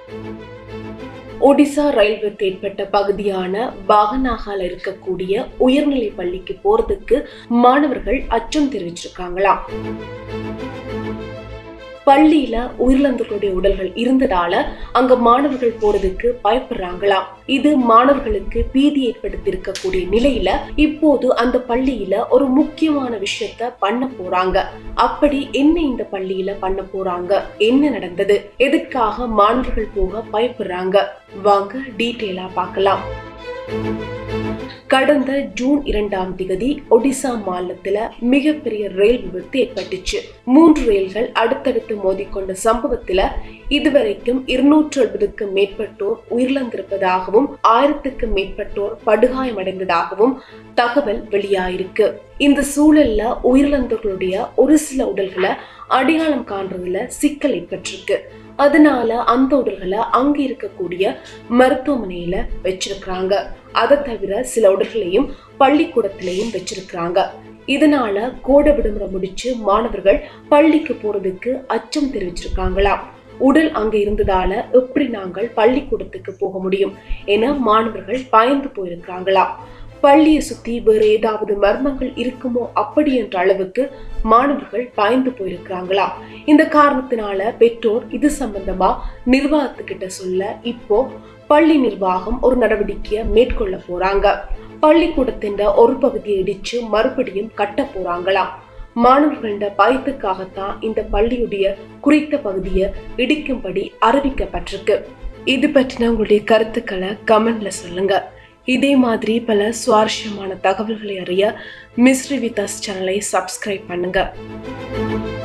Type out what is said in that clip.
Odisha railway ஏற்பட்ட பகுதியான பாகநாகால இருக்கக்கூடிய உயர்நிலை பள்ளிக்கு போறதுக்கு மாணவர்கள் அச்சம் தெரிவிச்சிருக்காங்களாம் பள்ளியில உயிரிழந்தவர்களுடைய உடல்கள் இருந்ததால அங்க மாணவர்கள் போறதுக்கு பயப்படுறாங்களாம் இது மாணவர்களுக்கு பீதி ஏற்படுத்தி இருக்கக்கூடிய நிலையில இப்போது அந்த பள்ளியில ஒரு முக்கியமான விஷயத்த பண்ண போறாங்க அப்படி என்ன இந்த பள்ளியில பண்ண போறாங்க என்ன நடந்தது எதுக்காக மாணவர்கள் போக பயப்படுறாங்க வாங்க டீட்டெயிலா பார்க்கலாம் கடந்த ஜூன் இரண்டாம் திகதி ஒடிசா மாநிலத்துல மிகப்பெரிய ரயில் விபத்து ஏற்பட்டுச்சு மூன்று ரயில்கள் அடுத்தடுத்து மோதிக்கொண்ட சம்பவத்துல இதுவரைக்கும் இருநூற்று எழுபதுக்கும் மேற்பட்டோர் உயிரிழந்திருப்பதாகவும் ஆயிரத்துக்கும் மேற்பட்டோர் படுகாயமடைந்ததாகவும் தகவல் வெளியாயிருக்கு இந்த சூழல்ல உயிரிழந்தவர்களுடைய ஒரு சில உடல்களை அடையாளம் காண்றதுல சிக்கல் ஏற்பட்டிருக்கு அதனால அந்த உடல்களை அங்க இருக்கக்கூடிய மருத்துவமனையில வச்சிருக்கிறாங்க அதை தவிர சில உடல்களையும் பள்ளிக்கூடத்திலையும் வச்சிருக்கிறாங்க இதனால கோடை விடுமுறை முடிச்சு மாணவர்கள் பள்ளிக்கு போறதுக்கு அச்சம் தெரிவிச்சிருக்காங்களாம் உடல் அங்க இருந்ததால எப்படி நாங்கள் பள்ளிக்கூடத்துக்கு போக முடியும் என மாணவர்கள் பயந்து போயிருக்கிறாங்களாம் பள்ளியை சுத்தி வேறு ஏதாவது மர்மங்கள் இருக்குமோ அப்படி என்ற அளவுக்கு மாணவர்கள் பயந்து போயிருக்கிறாங்களா இந்த காரணத்தினால பெற்றோர் இது சம்பந்தமா நிர்வாகத்துக்கிட்ட சொல்ல இப்போ பள்ளி நிர்வாகம் ஒரு நடவடிக்கையை மேற்கொள்ள போறாங்க பள்ளிக்கூடத்தின் ஒரு பகுதியை இடிச்சு மறுபடியும் கட்ட போறாங்களாம் மாணவர்கள பயத்துக்காகத்தான் இந்த பள்ளியுடைய குறித்த பகுதியை இடிக்கும்படி அறிவிக்கப்பட்டிருக்கு இது பற்றின உங்களுடைய கருத்துக்களை கமெண்ட்ல சொல்லுங்க இதே மாதிரி பல சுவாரஸ்யமான தகவல்களை அறிய மிஸ்ரி வித் அஸ் சேனலை சப்ஸ்கிரைப் பண்ணுங்க